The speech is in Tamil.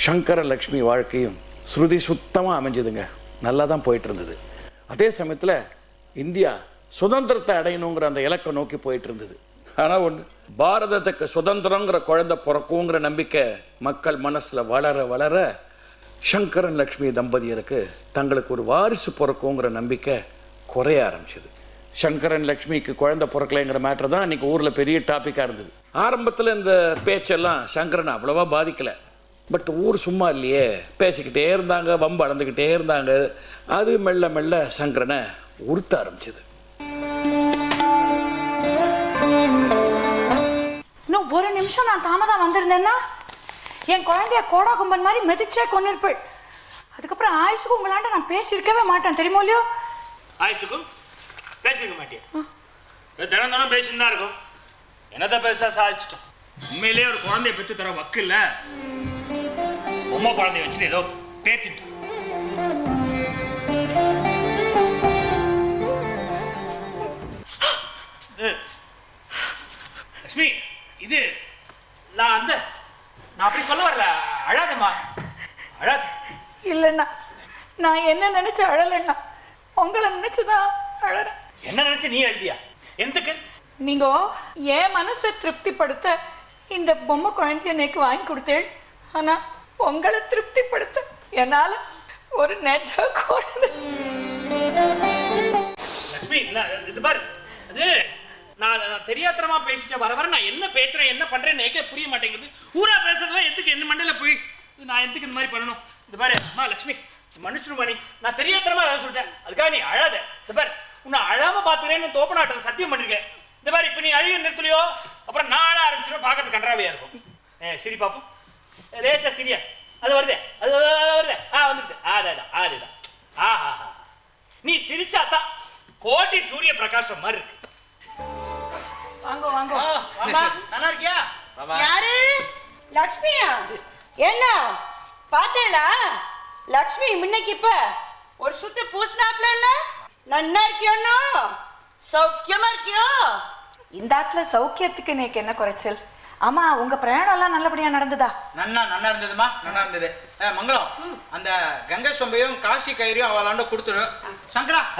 சங்கர லக்ஷ்மி வாழ்க்கையும் ஸ்ருதி சுத்தமாக அமைஞ்சதுங்க நல்லா தான் போயிட்டு இருந்தது அதே சமயத்தில் இந்தியா சுதந்திரத்தை அடையணுங்கிற அந்த இலக்கை நோக்கி போயிட்டு இருந்தது ஆனால் ஒன்று பாரதத்துக்கு சுதந்திரங்கிற குழந்தை பிறக்குங்கிற நம்பிக்கை மக்கள் மனசில் வளர வளர சங்கரன் லக்ஷ்மி தம்பதியருக்கு தங்களுக்கு ஒரு வாரிசு பிறக்குங்கிற நம்பிக்கை குறைய ஆரம்பிச்சது சங்கரன் லக்ஷ்மிக்கு குழந்தை பிறக்கலைங்கிற மேட்டர் தான் அன்னைக்கு ஊரில் பெரிய டாப்பிக்காக இருந்தது ஆரம்பத்தில் இந்த பேச்செல்லாம் சங்கரனை அவ்வளவா பாதிக்கலை பட் ஊர் சும்மா இல்லையே பேசிக்கிட்டே இருந்தாங்க வம்பு அளந்துக்கிட்டே இருந்தாங்க அது மெல்ல மெல்ல சங்கரனை உறுத்த ஆரம்பிச்சது இன்னும் ஒரு நிமிஷம் நான் தாமதம் வந்திருந்தேன்னா என் குழந்தைய கோடா கும்பன் மாதிரி மிதிச்சே கொண்டிருப்பேள் அதுக்கப்புறம் ஆயுசுக்கு உங்களாண்ட நான் பேசியிருக்கவே மாட்டேன் தெரியுமோ இல்லையோ ஆயுசுக்கும் பேசிருக்க மாட்டியா இது தினம் தினம் பேசிட்டு தான் இருக்கும் என்னத்த பேச சாதிச்சிட்டோம் உண்மையிலேயே ஒரு குழந்தைய பெற்று தர வக்கு இல்ல பொம்மை குழந்தைய வச்சுட்டு ஏதோ பேத்திட்டோம் இது, லக்ஷ்மி இது நான் அந்த நான் அப்படி சொல்ல வரல அழாதம்மா அழாத இல்லைண்ணா நான் என்ன நினைச்சு அழலைண்ணா உங்களை நினைச்சுதான் அழறேன் என்ன நினைச்சு நீ எழுதியா எந்தக்கு நீங்க என் மனசை திருப்திப்படுத்த இந்த பொம்மை குழந்தைய எனக்கு வாங்கி கொடுத்தேள் ஆனா உங்களை திருப்திப்படுத்த என்னால ஒரு நெஜ குழந்தை லட்சுமி நான் இது பாரு அது நான் நான் தெரியாத்தனமா பேசிட்டேன் வர வர நான் என்ன பேசுறேன் என்ன பண்றேன்னு எனக்கே புரிய மாட்டேங்குது ஊரா பேசுறதுலாம் எதுக்கு என்ன மண்டையில போய் இது நான் எதுக்கு இந்த மாதிரி பண்ணணும் இது பாரு அம்மா லட்சுமி மன்னிச்சிருமா நீ நான் தெரியாத்தனமா வேலை சொல்லிட்டேன் அதுக்காக நீ அழாத இது பாரு உன்னை அழாம பாத்துக்கிறேன்னு தோப்பநாட்டில் சத்தியம் பண்ணிருக்கேன் இந்த பாரு இப்போ நீ அழுக நிறுத்தலையோ அப்புறம் நான் அழ ஆரம்பிச்சிடும் பார்க்கறது கன்றாவையா இருக்கும் ஏ சரி பாப்போம் ஏ, லேசா சரியா அது வருதே அது அது, அது வருதே ஆ வந்துடுது ஆ அதுதான் அதுதான் ஆஹா நீ சிரிச்சாதான் கோட்டி சூரிய பிரகாசம் மாதிரி இருக்கு வாங்க வாங்க அம்மா நல்லா இருக்கியா யாரு லக்ஷ்மியா என்ன பார்த்தேடா லக்ஷ்மி முன்னைக்கு இப்ப ஒரு சுத்து பூசினாப்ல இல்ல நன்னா இருக்கியோண்ணா சௌக்கியமா இருக்கியோ இந்த ஆத்துல சௌக்கியத்துக்கு எனக்கு என்ன குறைச்சல் ஆமா உங்க பிரயாணம் எல்லாம் நல்லபடியா நடந்ததா நன்னா நல்லா இருந்ததுமா நல்லா இருந்தது ஏ, மங்களம் அந்த கங்கை சொம்பையும் காசி கயிறையும் அவளாண்ட கொடுத்துரு சங்கரா